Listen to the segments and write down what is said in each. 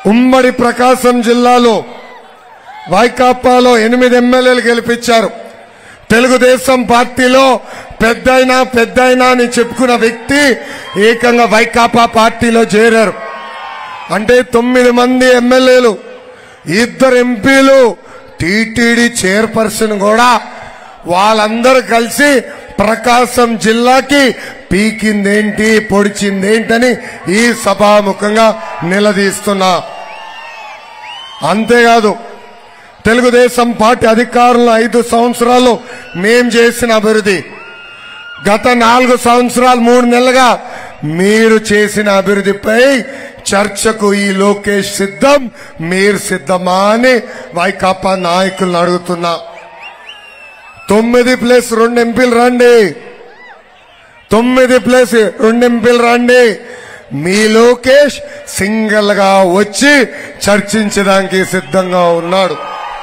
ఉమ్మడి ప్రకాశం జిల్లాలో వైకాపాలో ఎనిమిది ఎమ్మెల్యేలు గెలిపించారు తెలుగుదేశం పార్టీలో పెద్దయినా పెద్దయినా అని చెప్పుకున్న వ్యక్తి ఏకంగా వైకాపా పార్టీలో చేరారు అంటే తొమ్మిది మంది ఎమ్మెల్యేలు ఇద్దరు ఎంపీలు టీటీడీ చైర్పర్సన్ కూడా వాళ్ళందరూ కలిసి ప్రకాశం జిల్లాకి పీకిందేంటి పొడిచిందేంటని ఈ సభాముఖంగా నిలదీస్తున్నా అంతేకాదు తెలుగుదేశం పార్టీ అధికారంలో ఐదు సంవత్సరాలు మేం చేసిన అభివృద్ధి గత నాలుగు సంవత్సరాలు మూడు నెలలుగా మీరు చేసిన అభివృద్ధిపై చర్చకు ఈ లోకేష్ సిద్ధం మీరు సిద్ధమా అని వైకాపా నాయకులను అడుగుతున్నా తొమ్మిది ప్లస్ రెండు ఎంపీలు రండి తొమ్మిది ప్లస్ రెండు ఎంపీలు రండి మీ లోకేష్ సింగిల్ గా వచ్చి చర్చించడానికి సిద్ధంగా ఉన్నాడు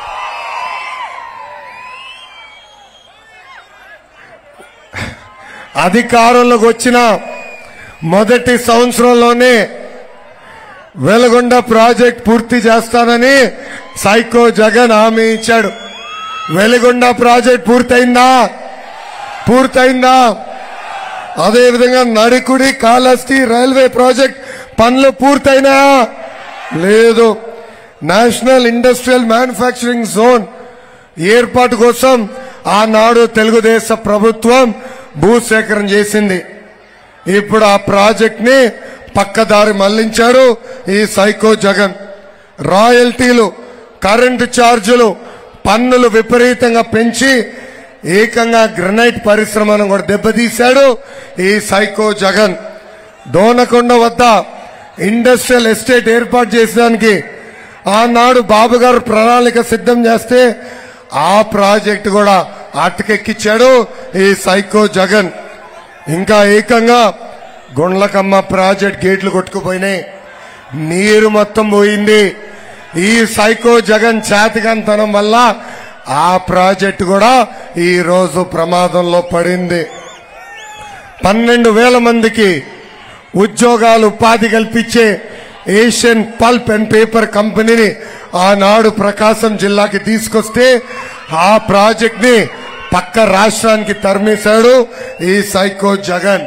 అధికారంలోకి వచ్చిన మొదటి సంవత్సరంలోనే వెలగొండ ప్రాజెక్ట్ పూర్తి చేస్తానని సైకో జగన్ హామీ ఇచ్చాడు వెలిగొండ ప్రాజెక్ట్ పూర్తయిందా పూర్తయిందా అదేవిధంగా నడికుడి కాళహస్తి రైల్వే ప్రాజెక్ట్ పనులు పూర్తయినా లేదు నేషనల్ ఇండస్ట్రియల్ మ్యానుఫ్యాక్చరింగ్ జోన్ ఏర్పాటు కోసం ఆనాడు తెలుగుదేశ ప్రభుత్వం భూసేకరణ చేసింది ఇప్పుడు ఆ ప్రాజెక్ట్ ని పక్కదారి మళ్లించాడు ఈ సైకో జగన్ రాయల్టీలు కరెంటు ఛార్జీలు పన్నులు విపరీతంగా పెంచి ఏకంగా గ్రనైట్ పరిశ్రమను కూడా దెబ్బతీశాడు ఈ సైకో జగన్ దోనకొండ వద్ద ఇండస్ట్రియల్ ఎస్టేట్ ఏర్పాటు చేసేదానికి ఆనాడు బాబు గారు ప్రణాళిక సిద్ధం చేస్తే ఆ ప్రాజెక్ట్ కూడా అటకెక్కిచ్చాడు ఈ సైకో జగన్ ఇంకా ఏకంగా గుండ్లకమ్మ ప్రాజెక్ట్ గేట్లు కొట్టుకుపోయినాయి నీరు మొత్తం పోయింది ఈ సైకో జగన్ చేతకంతనం వల్ల ఆ ప్రాజెక్టు కూడా ఈ రోజు ప్రమాదంలో పడింది పన్నెండు వేల మందికి ఉద్యోగాలు ఉపాధి కల్పించే ఏషియన్ పల్ప్ అండ్ పేపర్ కంపెనీని ఆనాడు ప్రకాశం జిల్లాకి తీసుకొస్తే ఆ ప్రాజెక్ట్ ని పక్క రాష్ట్రానికి తరిమేశాడు ఈ సైకో జగన్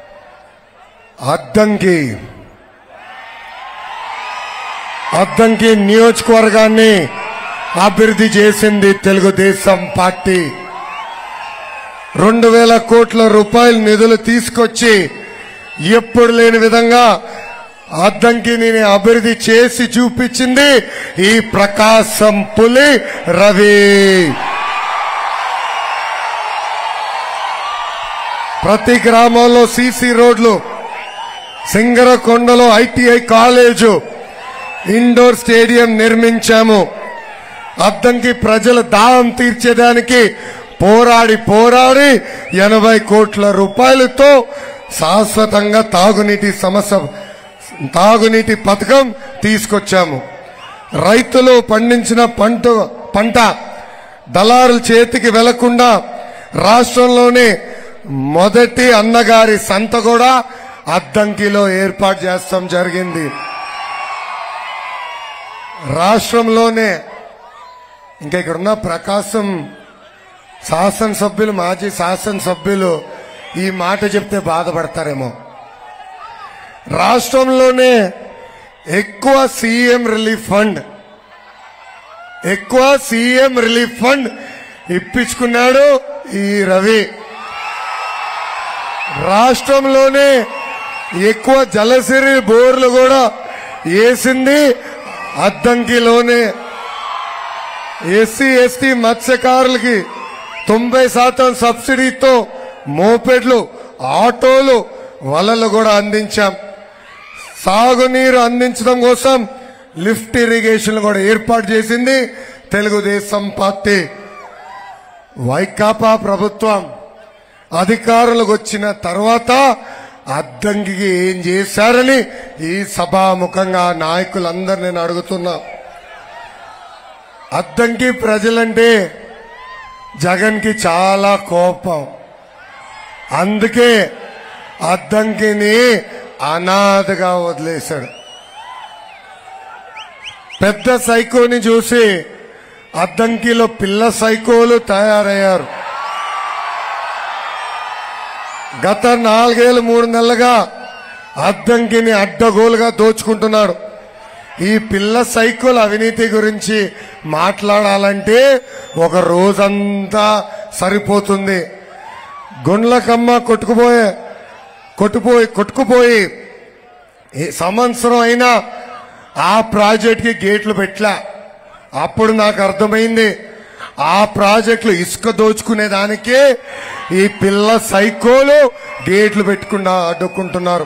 అద్దంకి అద్దంకి నియోజకవర్గాన్ని అభివృద్ధి చేసింది తెలుగుదేశం పార్టీ రెండు వేల కోట్ల రూపాయల నిధులు తీసుకొచ్చి ఎప్పుడు లేని విధంగా అద్దంకిని అభివృద్ధి చేసి చూపించింది ఈ ప్రకాశం పులి రవి ప్రతి గ్రామంలో సీసీ రోడ్లు సింగరకొండలో ఐటీఐ కాలేజు ఇండోర్ స్టేడియం నిర్మించాము అద్దంకి ప్రజల దాహం తీర్చేదానికి పోరాడి పోరాడి ఎనభై కోట్ల రూపాయలతో శాశ్వతంగా తాగునీటి సమస్య తాగునీటి పథకం తీసుకొచ్చాము రైతులు పండించిన పంట పంట దళారుల చేతికి వెళ్లకుండా రాష్ట్రంలోనే మొదటి అన్నగారి సంత కూడా అద్దంకిలో ఏర్పాటు చేస్తాం జరిగింది రాష్ట్రంలోనే ఇంకా ఇక్కడున్న ప్రకాశం శాసనసభ్యులు మాజీ శాసనసభ్యులు ఈ మాట చెప్తే బాధపడతారేమో రాష్ట్రంలోనే ఎక్కువ సీఎం రిలీఫ్ ఫండ్ ఎక్కువ సీఎం రిలీఫ్ ఫండ్ ఇప్పించుకున్నాడు ఈ రవి రాష్ట్రంలోనే ఎక్కువ జలసిరి బోర్లు కూడా వేసింది అద్దంకిలోనే ఎస్సీ ఎస్టీ మత్స్యకారులకి తొంభై శాతం సబ్సిడీతో మోపెడ్లు ఆటోలు వలలు కూడా అందించాం సాగునీరు అందించడం కోసం లిఫ్ట్ ఇరిగేషన్ కూడా ఏర్పాటు చేసింది తెలుగుదేశం పార్టీ వైకాపా ప్రభుత్వం అధికారులకు వచ్చిన తర్వాత అద్దంకికి ఏం చేశారని ఈ సభాముఖంగా నాయకులందరూ నేను అడుగుతున్నా అద్దంకి ప్రజలంటే జగన్ కి చాలా కోపం అందుకే అద్దంకిని అనాథగా వదిలేశాడు పెద్ద సైకోని చూసి అద్దంకిలో పిల్ల సైకోలు తయారయ్యారు గత నాలుగేళ్ళు మూడు నెలలుగా అద్దంకిని అడ్డగోలుగా దోచుకుంటున్నాడు ఈ పిల్ల సైకోల్ అవినీతి గురించి మాట్లాడాలంటే ఒక రోజంతా సరిపోతుంది గుండ్లకమ్మ కొట్టుకుపోయే కొట్టుపోయి కొట్టుకుపోయి ఈ సంవత్సరం అయినా ఆ ప్రాజెక్ట్కి గేట్లు పెట్టలా అప్పుడు నాకు అర్థమైంది ఆ ప్రాజెక్టులు ఇసుక దోచుకునే దానికే ఈ పిల్ల సైకోలు గేట్లు పెట్టుకున్నా అడ్డుకుంటున్నారు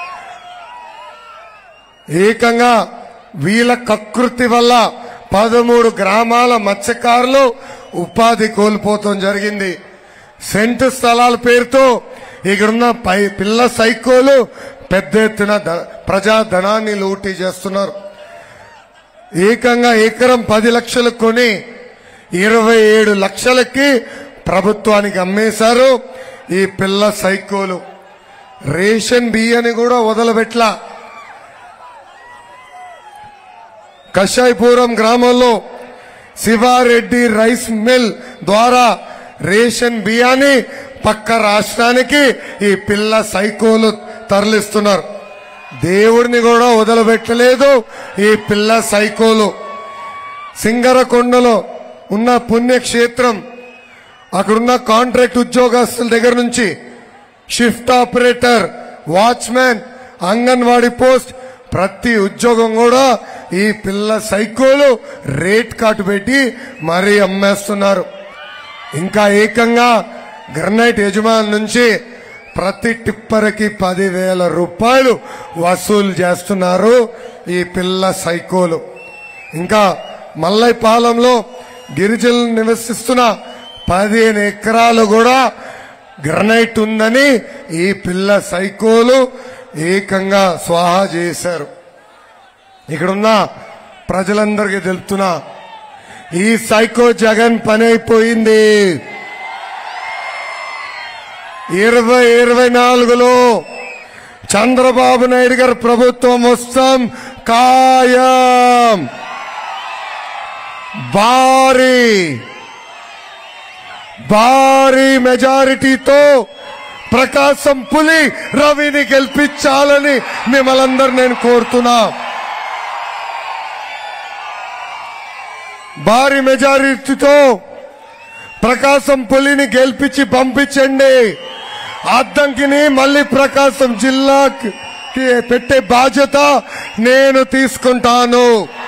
ఏకంగా వీళ్ళ కకృతి వల్ల పదమూడు గ్రామాల మత్స్యకారులు ఉపాధి కోల్పోవటం జరిగింది సెంటు స్థలాల పేరుతో ఇక్కడున్న పై పిల్ల సైకోలు పెద్ద ఎత్తున ధ- ప్రజా ధనాన్ని లూటీ చేస్తున్నారు ఏకంగా ఎకరం పది లక్షలు కొని ఇరవై ఏడు లక్షలకి ప్రభుత్వానికి అమ్మేశారు ఈ పిల్ల సైకోలు రేషన్ బియ్యని కూడా వదలబెట్లా కషాయిపురం గ్రామంలో శివారెడ్డి రైస్ మిల్ ద్వారా రేషన్ బియ్యాన్ని పక్క రాష్ట్రానికి ఈ పిల్ల సైకోలు తరలిస్తున్నారు దేవుడిని కూడా వదలబెట్టలేదు ఈ పిల్ల సైకోలు సింగరకొండలో ఉన్న పుణ్యక్షేత్రం అక్కడున్న కాంట్రాక్ట్ ఉద్యోగస్తుల దగ్గర నుంచి shift operator watchman anganwadi post ప్రతి ఉద్యోగం కూడా ఈ పిల్ల సైకోలు రేట్ కార్డు పెట్టి మరీ అమ్మేస్తున్నారు ఇంకా ఏకంగా గ్రనైట్ యజమాని నుంచి ప్రతి టిప్పర్కి పదివేల రూపాయలు వసూలు చేస్తున్నారు ఈ పిల్ల సైకోలు ఇంకా మల్లైపాలెంలో గిరిజనులు నివసిస్తున్న పదిహేను ఎకరాలు కూడా గ్రనైట్ ఉందని ఈ పిల్ల సైకోలు ఏకంగా స్వాహా చేశారు ఇక్కడున్న ప్రజలందరికీ తెలుపుతున్నా ఈ సైకో జగన్ పని అయిపోయింది ఇరవై ఇరవై నాలుగులో చంద్రబాబు నాయుడు గారి ప్రభుత్వం వస్తాం ఖాయం భారీ భారీ మెజారిటీతో ప్రకాశం పులి రవిని గెలిపించాలని మిమ్మల్ందరూ నేను కోరుతున్నా భారీ మెజారిటీతో ప్రకాశం పులిని గెలిపించి పంపించండి అద్దంకిని మళ్ళీ ప్రకాశం జిల్లాకి పెట్టే బాధ్యత నేను తీసుకుంటాను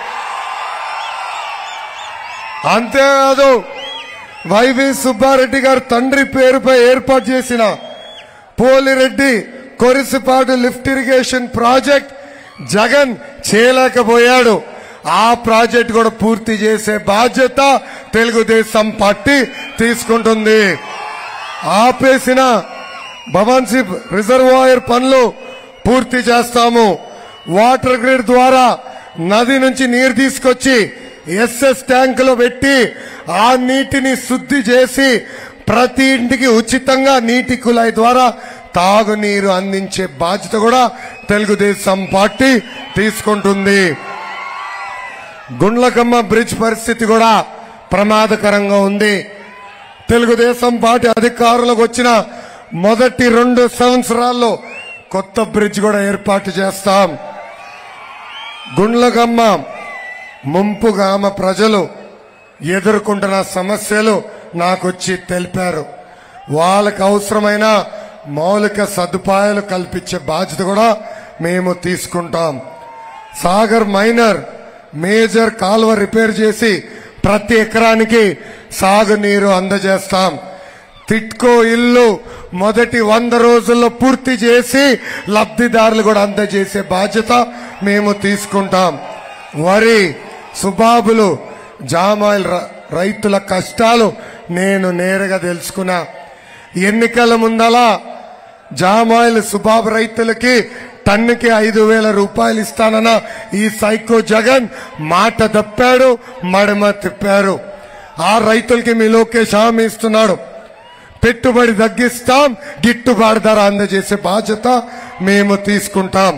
అంతేకాదు వైవి సుబ్బారెడ్డి గారు తండ్రి పేరుపై ఏర్పాటు చేసిన Polireddy Korisipadu lift irrigation project Jagan చేయలేకపోయాడు ఆ ప్రాజెక్ట్ కూడా పూర్తి చేసే బాధ్యత తెలుగుదేశం పార్టీ తీసుకుంటుంది ఆపేసిన భవాన్సీ రిజర్వాయర్ పనులు పూర్తి చేస్తాము వాటర్ గ్రిడ్ ద్వారా నది నుంచి నీరు తీసుకొచ్చి ఎస్ఎస్ ట్యాంకులో పెట్టి ఆ నీటిని శుద్ధి చేసి ప్రతి ఇంటికి ఉచితంగా నీటి కుళాయి ద్వారా తాగునీరు అందించే బాధ్యత కూడా తెలుగుదేశం పార్టీ తీసుకుంటుంది గుండ్లకమ్మ బ్రిడ్జ్ పరిస్థితి కూడా ప్రమాదకరంగా ఉంది తెలుగుదేశం పార్టీ అధికారులకు వచ్చిన మొదటి రెండు సంవత్సరాల్లో కొత్త బ్రిడ్జ్ కూడా ఏర్పాటు చేస్తాం గుండ్లకమ్మ ముంపు గ్రామ ప్రజలు ఎదుర్కొంటున్న సమస్యలు నాకొచ్చి తెలిపారు వాళ్ళకి అవసరమైన మౌలిక సదుపాయాలు కల్పించే బాధ్యత కూడా మేము తీసుకుంటాం సాగర్ మైనర్ మేజర్ కాలువ రిపేర్ చేసి ప్రతి ఎకరానికి సాగునీరు అందజేస్తాం తిట్కో ఇల్లు మొదటి వంద రోజుల్లో పూర్తి చేసి లబ్ధిదారులు కూడా అందజేసే బాధ్యత మేము తీసుకుంటాం వరి సుబాబులు జామాయిల్ ర- రైతుల కష్టాలు నేను నేరుగా తెలుసుకున్నా ఎన్నికల ముందలా జామాయిల్ సుబాబు రైతులకి టన్నుకి ఐదు వేల రూపాయలు ఇస్తానన్న ఈ సైకో జగన్ మాట తప్పాడు మడమ తిప్పారు ఆ రైతులకి మీ లోకేష్ హామీ ఇస్తున్నాడు పెట్టుబడి తగ్గిస్తాం గిట్టుబాటు ధర అందజేసే బాధ్యత మేము తీసుకుంటాం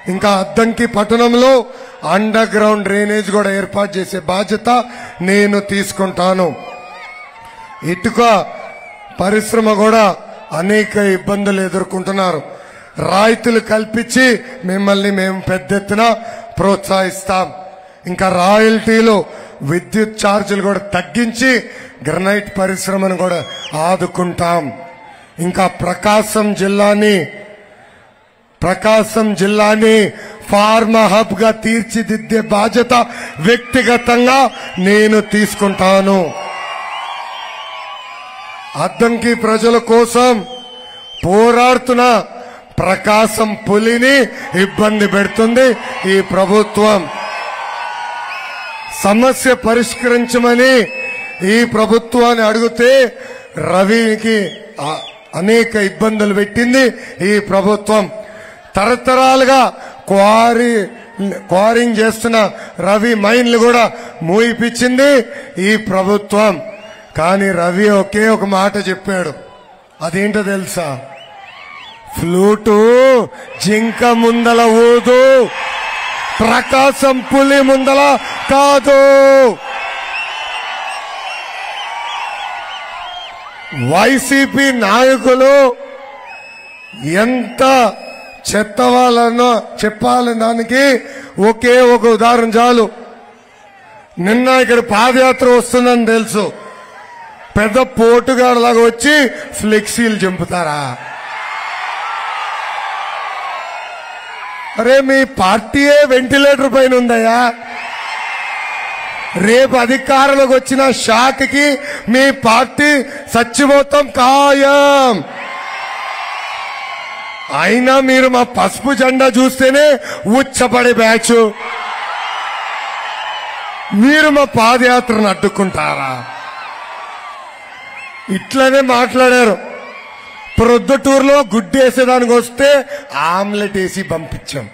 ఇంకా అద్దంకి పట్టణంలో అండర్ గ్రౌండ్ డ్రైనేజ్ కూడా ఏర్పాటు చేసే బాధ్యత నేను తీసుకుంటాను ఇటుక పరిశ్రమ కూడా అనేక ఇబ్బందులు ఎదుర్కొంటున్నారు రాయితీలు కల్పించి మిమ్మల్ని మేము పెద్ద ఎత్తున ప్రోత్సహిస్తాం ఇంకా రాయల్టీలు విద్యుత్ ఛార్జీలు కూడా తగ్గించి గ్రనైట్ పరిశ్రమను కూడా ఆదుకుంటాం ఇంకా ప్రకాశం జిల్లాని ప్రకాశం జిల్లాని ఫార్మా హబ్ గా తీర్చిదిద్దే బాధ్యత వ్యక్తిగతంగా నేను తీసుకుంటాను అద్దంకి ప్రజల కోసం పోరాడుతున్న ప్రకాశం పులిని ఇబ్బంది పెడుతుంది ఈ ప్రభుత్వం సమస్య పరిష్కరించమని ఈ ప్రభుత్వాన్ని అడిగితే రవికి ఆ- అనేక ఇబ్బందులు పెట్టింది ఈ ప్రభుత్వం తరతరాలుగా క్వారీ క్వారింగ్ చేస్తున్న రవి మైన్లు కూడా మూయిపించింది ఈ ప్రభుత్వం కానీ రవి ఒకే ఒక మాట చెప్పాడు అదేంటో తెలుసా ఫ్లూటు జింక ముందల ఊదు ప్రకాశం పులి ముందల కాదు వైసీపీ నాయకులు ఎంత చెత్త వాళ్ళనో చెప్పాలని దానికి ఒకే ఒక ఉదాహరణ చాలు నిన్న ఇక్కడ పాదయాత్ర వస్తుందని తెలుసు పెద్ద పోటుగాడులాగా వచ్చి ఫ్లెక్సీలు చంపుతారా అరే మీ పార్టీయే వెంటిలేటర్ పైన ఉందయ్యా రేపు అధికారంలోకి వచ్చిన షాక్కి మీ పార్టీ సచ్చిపోతాం ఖాయం అయినా మీరు మా పసుపు జెండా చూస్తేనే ఉచ్చపడే బ్యాచ్ మీరు మా పాదయాత్రను అడ్డుకుంటారా ఇట్లనే మాట్లాడారు ప్రొద్దుటూరులో గుడ్డు వేసేదానికి వస్తే ఆమ్లెట్ వేసి పంపించాం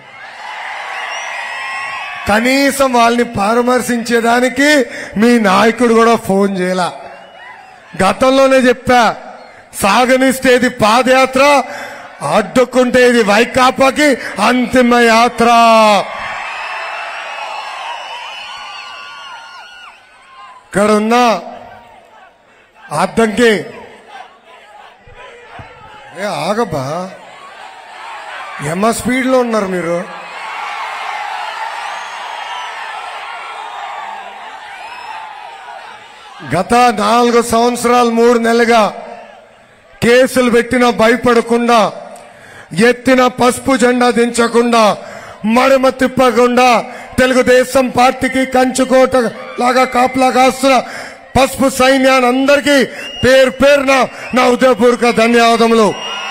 కనీసం వాళ్ళని పరామర్శించేదానికి మీ నాయకుడు కూడా ఫోన్ చేయాల గతంలోనే చెప్పా సాగనిస్తే ఇది పాదయాత్ర అడ్డుకుంటే ఇది వైకాపాకి అంతిమ యాత్ర ఇక్కడ ఉన్న అద్దంకి ఏ ఆగబ్బా ఎమ్మ స్పీడ్ లో ఉన్నారు మీరు గత నాలుగు సంవత్సరాలు మూడు నెలలుగా కేసులు పెట్టినా భయపడకుండా ఎత్తిన పసుపు జెండా దించకుండా మడమ తిప్పకుండా తెలుగుదేశం పార్టీకి కంచుకోట లాగా కాపలా కాస్తున్న పసుపు సైన్యాన్ని అందరికీ పేరు పేరున నా ఉదయపూర్వక ధన్యవాదములు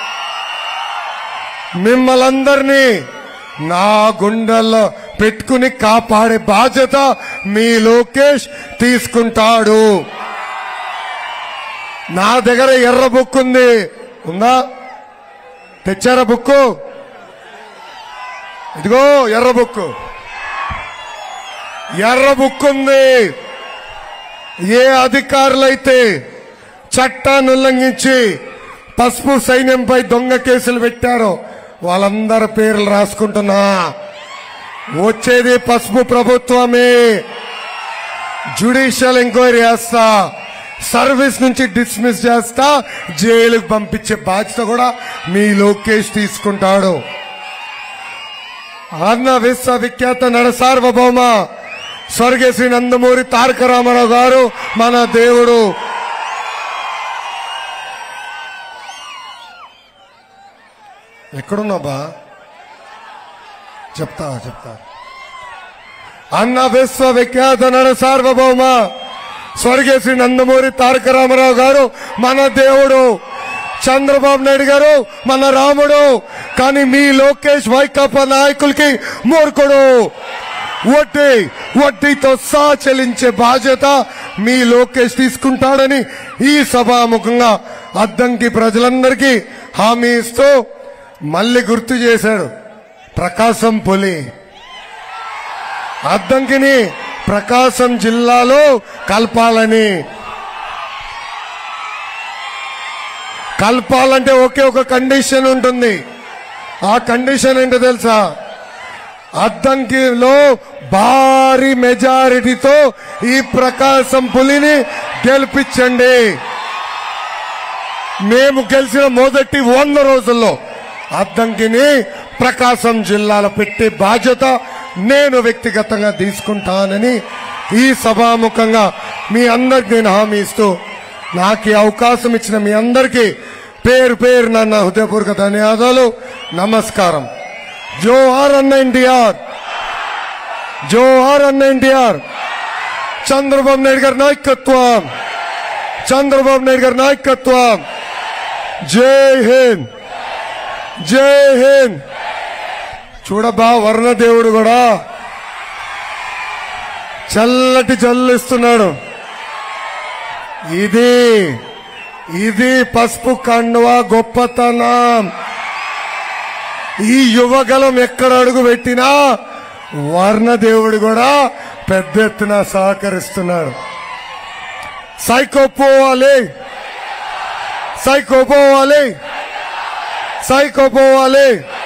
మిమ్మల్ందరినీ నా గుండెల్లో పెట్టుకుని కాపాడే బాధ్యత మీ లోకేష్ తీసుకుంటాడు నా దగ్గర ఎర్ర బుక్ ఉంది ఉందా తెచ్చారా బుక్కు ఇదిగో ఎర్ర బుక్ ఎర్ర బుక్ ఉంది ఏ అధికారులైతే చట్టాన్ని ఉల్లంఘించి పసుపు సైన్యంపై దొంగ కేసులు పెట్టారో వాళ్ళందరి పేర్లు రాసుకుంటున్నా వచ్చేది పసుపు ప్రభుత్వమే జ్యుడిషియల్ ఎంక్వైరీ చేస్తా సర్వీస్ నుంచి డిస్మిస్ చేస్తా జైలుకు పంపించే బాధ్యత కూడా మీ లోకేష్ తీసుకుంటాడు అన్న విశ్వవిఖ్యాత నడ సార్వభౌమ స్వర్గశ్రీ నందమూరి తారక రామారావు గారు మన దేవుడు ఎక్కడున్నాబా చెప్తా చెప్తా అన్న విశ్వవిఖ్యాత నడ సార్వభౌమ స్వర్గశ్రీ నందమూరి తారక రామారావు గారు మన దేవుడు చంద్రబాబు నాయుడు గారు మన రాముడు కానీ మీ లోకేష్ వైకాపా నాయకులకి మూర్ఖుడు వడ్డీ వడ్డీతో సా చెల్లించే బాధ్యత మీ లోకేష్ తీసుకుంటాడని ఈ సభాముఖంగా అద్దంకి ప్రజలందరికీ హామీ ఇస్తూ మళ్ళీ గుర్తు చేశాడు ప్రకాశం పులి అద్దంకిని ప్రకాశం జిల్లాలో కలపాలని కలపాలంటే ఒకే ఒక కండిషన్ ఉంటుంది ఆ కండిషన్ ఏంటో తెలుసా అద్దంకిలో భారీ మెజారిటీతో ఈ ప్రకాశం పులిని గెలిపించండి మేము గెలిచిన మొదటి వంద రోజుల్లో అద్దంకిని ప్రకాశం జిల్లాలో పెట్టే బాధ్యత నేను వ్యక్తిగతంగా తీసుకుంటానని ఈ సభాముఖంగా మీ అందరికి నేను హామీ ఇస్తూ నాకు ఈ అవకాశం ఇచ్చిన మీ అందరికీ పేరు పేరు నన్న హృదయపూర్వక ధన్యవాదాలు నమస్కారం జోహార్ అన్న ఎన్టీఆర్ జోహార్ అన్న ఎన్టీఆర్ చంద్రబాబు నాయుడు గారి నాయకత్వం చంద్రబాబు నాయుడు గారి నాయకత్వం జై హింద్ జై హింద్ చూడబా వర్ణదేవుడు కూడా చల్లటి జల్లు ఇస్తున్నాడు ఇది ఇది పసుపు కండువా గొప్పతనం ఈ యువగలం ఎక్కడ అడుగు పెట్టినా వర్ణదేవుడు కూడా పెద్ద ఎత్తున సహకరిస్తున్నాడు సైకో పోవాలి సైకో పోవాలి సైకో పోవాలి